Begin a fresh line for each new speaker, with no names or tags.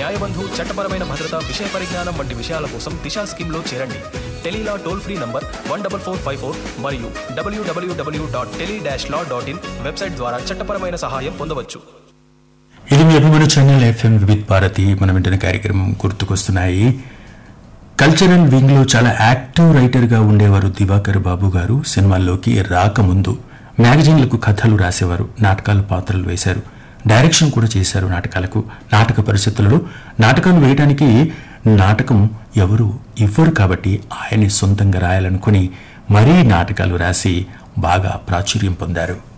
న్యాయబంధు చట్టపరమైన భద్రత విషయ పరిజ్ఞానం వంటి విషయాల కోసం దిశా స్కీమ్లో చేరండి Tele Law toll free number one double four five four మరియు W W W dot tele dash law dot in website ద్వారా చట్టపరమైన సహాయం పొందవచ్చు
ఇది మీ అభిమాన ఛానల్ ఎఫ్ఎం వివిధ్ భారతి మనం వింటున్న కార్యక్రమం గుర్తుకొస్తున్నాయి కల్చరల్ వింగ్ లో చాలా యాక్టివ్ రైటర్ గా ఉండేవారు దివాకర్ బాబు గారు సినిమాల్లోకి రాకముందు మ్యాగజైన్లకు కథలు రాసేవారు నాటకాలు పాత్రలు వేశారు డైరెక్షన్ కూడా చేశారు నాటకాలకు నాటక పరిస్థితులలో నాటకాలు వేయడానికి నాటకం ఎవరు ఇవ్వరు కాబట్టి ఆయన్ని సొంతంగా రాయాలనుకుని మరీ నాటకాలు రాసి బాగా ప్రాచుర్యం పొందారు